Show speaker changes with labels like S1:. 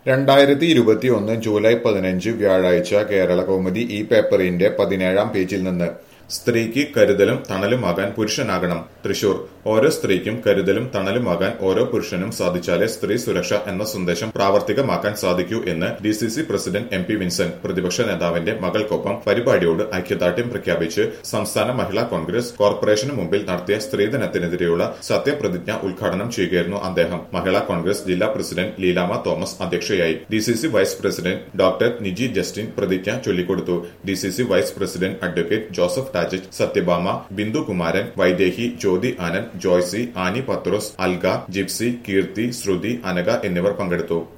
S1: രണ്ടായിരത്തി ഇരുപത്തി ഒന്ന് ജൂലൈ പതിനഞ്ച് വ്യാഴാഴ്ച കേരള കൗമുദി ഈ പേപ്പറിന്റെ പതിനേഴാം പേജിൽ നിന്ന് സ്ത്രീക്ക് കരുതലും തണലുമാകാൻ പുരുഷനാകണം തൃശൂർ ഓരോ സ്ത്രീക്കും കരുതലും തണലുമാകാൻ ഓരോ പുരുഷനും സാധിച്ചാലേ സ്ത്രീ സുരക്ഷ എന്ന സന്ദേശം പ്രാവർത്തികമാക്കാൻ സാധിക്കൂ എന്ന് D C C president M P Vincent പ്രതിപക്ഷ നേതാവിന്റെ മകൾക്കൊപ്പം പരിപാടിയോട് ഐക്യദാർഢ്യം പ്രഖ്യാപിച്ച് സംസ്ഥാന മഹിളാ കോൺഗ്രസ് കോർപ്പറേഷന് മുമ്പിൽ നടത്തിയ സ്ത്രീധനത്തിനെതിരെയുള്ള സത്യപ്രതിജ്ഞ ഉദ്ഘാടനം ചെയ്യുകയായിരുന്നു അദ്ദേഹം മഹിളാ കോൺഗ്രസ് ജില്ലാ പ്രസിഡന്റ് ലീലാമ തോമസ് അധ്യക്ഷയായി D C C vice president doctor Niji Justin പ്രതിജ്ഞ ചൊല്ലിക്കൊടുത്തു D C C vice president advocate Joseph Tajit Sathyabhama Bindu Kumaran Vaidehi Jyothi Anand Joicy Annie Pathros Alga Gypsy Keerthi Sruthi Anaka എന്നിവർ പങ്കെടുത്തു